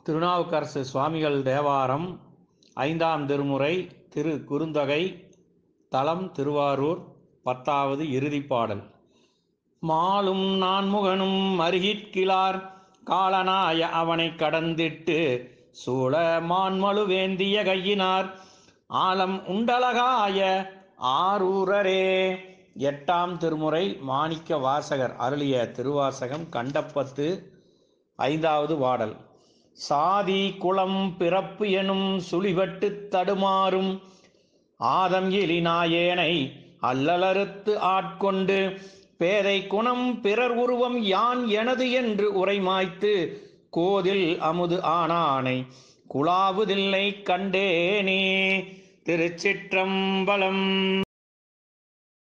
திருநாவுக்கரசு சுவாமிகள் தேவாரம் ஐந்தாம் திருமுறை திரு குறுந்தொகை தலம் திருவாரூர் பத்தாவது இறுதிப் பாடல் மாலும் நான்முகனும் அருகிற்கிலார் காலனாய அவனைக் கடந்திட்டு சூழ மான்மழு வேந்திய கையினார் ஆலம் உண்டலகாய ஆரூரரே எட்டாம் திருமுறை மாணிக்க வாசகர் அருளிய திருவாசகம் கண்டப்பத்து ஐந்தாவது பாடல் சாதி குளம் பிறப்பு எனும் சுழிபட்டு தடுமாறும் ஆதம் எலிநாயேனை அல்லலறுத்து ஆட்கொண்டு பேதை குணம் பிறர் உருவம் யான் எனது என்று உரைமாய்த்து கோதில் அமுது ஆனானை குழாவுதில்லை கண்டேனே திருச்சிற்றம்பலம்